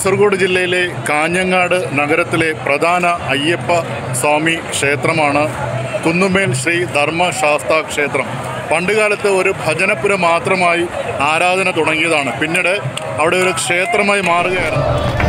കാസർഗോഡ് ജില്ലയിലെ കാഞ്ഞങ്ങാട് നഗരത്തിലെ പ്രധാന അയ്യപ്പ സ്വാമി ക്ഷേത്രമാണ് കുന്നുമേൽ ശ്രീ ധർമ്മശാസ്ത ക്ഷേത്രം പണ്ടുകാലത്ത് ഒരു ഭജനപ്പുര മാത്രമായി ആരാധന തുടങ്ങിയതാണ് പിന്നീട് അവിടെ ഒരു ക്ഷേത്രമായി മാറുകയായിരുന്നു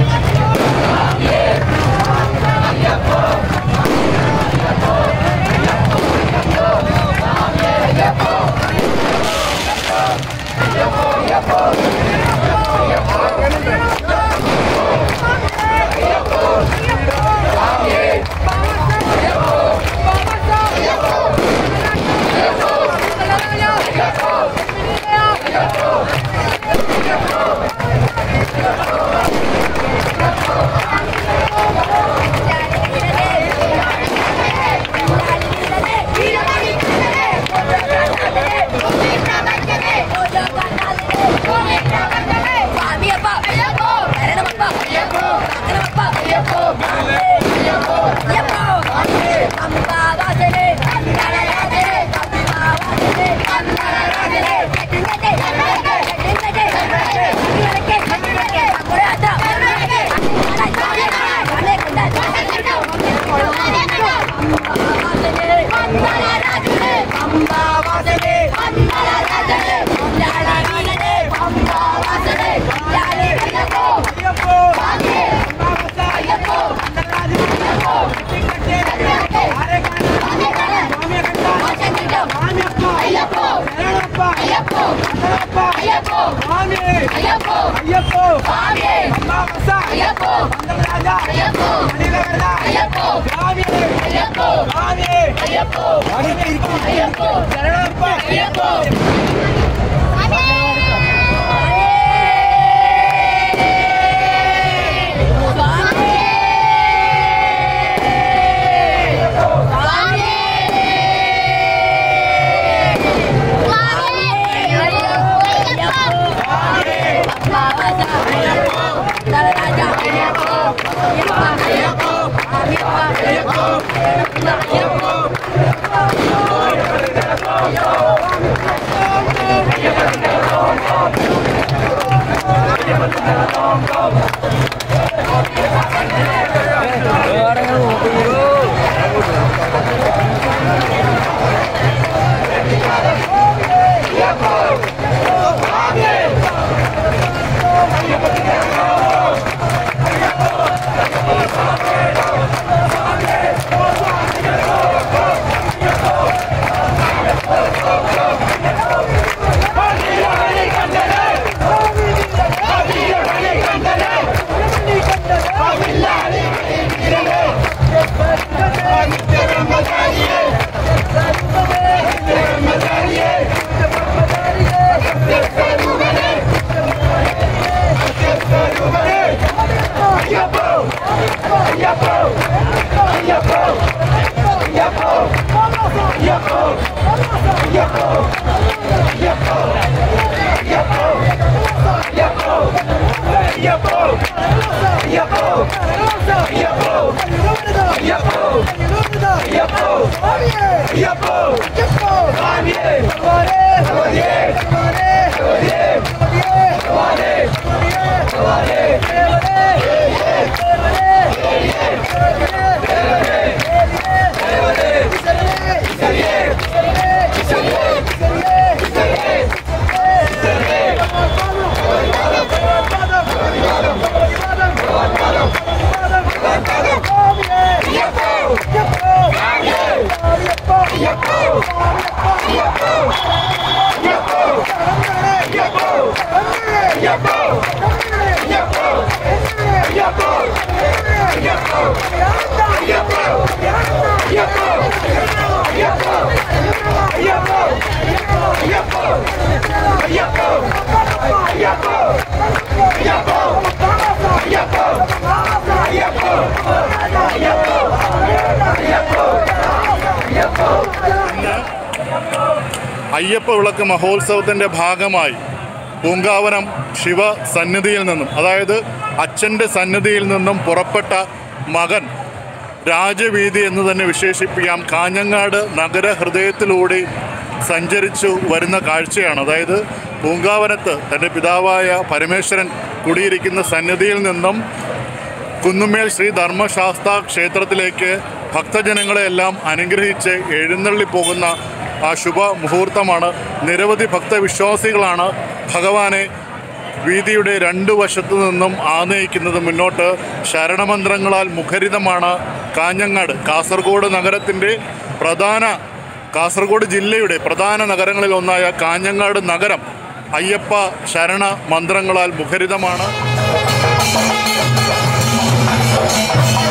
അയ്യപ്പ വിളക്ക് മഹോത്സവത്തിൻ്റെ ഭാഗമായി പൂങ്കാവനം ശിവ സന്നിധിയിൽ നിന്നും അതായത് അച്ഛൻ്റെ സന്നിധിയിൽ നിന്നും പുറപ്പെട്ട മകൻ രാജവീതി എന്ന് തന്നെ വിശേഷിപ്പിക്കാം കാഞ്ഞങ്ങാട് നഗരഹൃദയത്തിലൂടെ സഞ്ചരിച്ചു വരുന്ന കാഴ്ചയാണ് അതായത് പൂങ്കാവനത്ത് തൻ്റെ പിതാവായ പരമേശ്വരൻ കുടിയിരിക്കുന്ന സന്നിധിയിൽ നിന്നും കുന്നുമേൽ ശ്രീ ധർമ്മശാസ്ത്ര ക്ഷേത്രത്തിലേക്ക് ഭക്തജനങ്ങളെയെല്ലാം അനുഗ്രഹിച്ച് എഴുന്നള്ളി പോകുന്ന ആ ശുഭ മുഹൂർത്തമാണ് നിരവധി ഭക്തവിശ്വാസികളാണ് ഭഗവാനെ വീതിയുടെ രണ്ടു വശത്തു നിന്നും ആനയിക്കുന്നത് മുന്നോട്ട് ശരണമന്ത്രങ്ങളാൽ മുഖരിതമാണ് കാഞ്ഞങ്ങാട് കാസർഗോഡ് നഗരത്തിൻ്റെ പ്രധാന കാസർഗോഡ് ജില്ലയുടെ പ്രധാന നഗരങ്ങളിൽ ഒന്നായ കാഞ്ഞങ്ങാട് നഗരം അയ്യപ്പ ശരണ മന്ത്രങ്ങളാൽ മുഖരിതമാണ്